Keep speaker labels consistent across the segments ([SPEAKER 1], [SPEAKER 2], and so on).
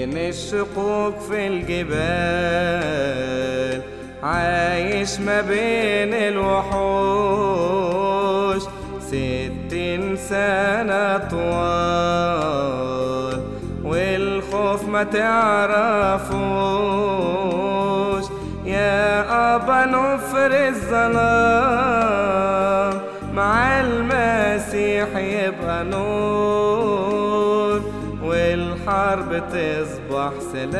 [SPEAKER 1] بين الشقوق في الجبال عايش ما بين الوحوش ستين سنة طوال والخوف ما تعرفوش يا أبا نفر الظلام مع المسيح يبقى نور والحرب تصبح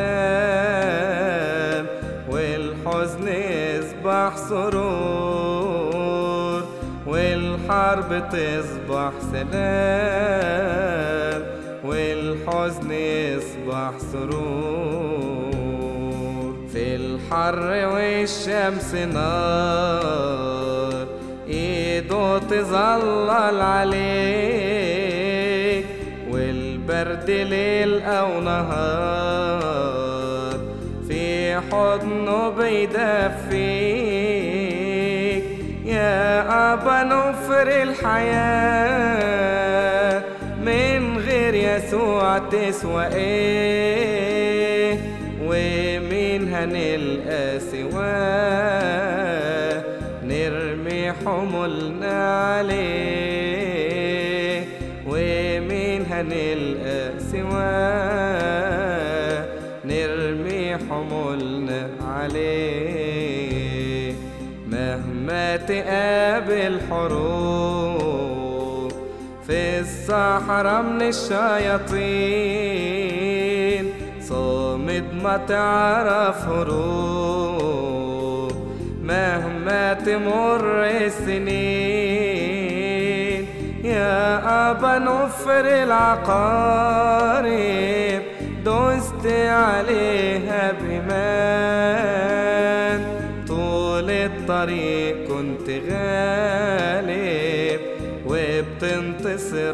[SPEAKER 1] سلام والحزن يصبح سرور والحرب تصبح سلام والحزن يصبح سرور في الحر والشمس نار ايده تظلل عليك والبرد ليل او نهار في حضنه بيدفيك يا ابا نفر الحياه من غير يسوع تسوى ايه ومين هنلقى سواه نرمي حملنا عليه ومين هنلقى سواه نرمي حملنا عليه مهما تقابل حروب في الصحراء من الشياطين صامد ما تعرف هروب مهما تمر السنين يا أبا نفر العقارب دوست عليها بمان طول الطريق كنت غالب وبتنتصر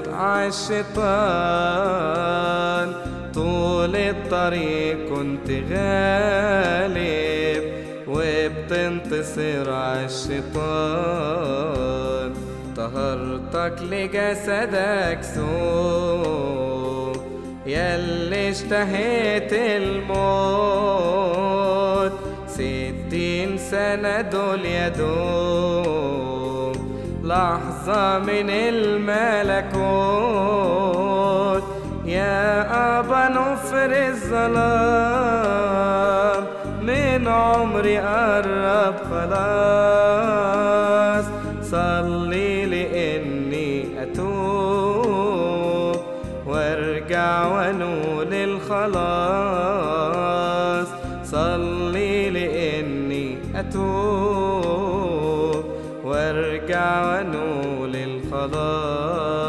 [SPEAKER 1] عالشيطان طول الطريق كنت غالب وبتنتصر عالشيطان طهرتك لجسدك سوء ياللي اشتهيت الموت ستين سنة دول يدوم لحظة من الملكوت يا أبا نفر الظلام من عمري قرب خلاص صلي لإني أتوب وارجع ونول الخلاص صلي لإني أتوب وارجع ونول الخلاص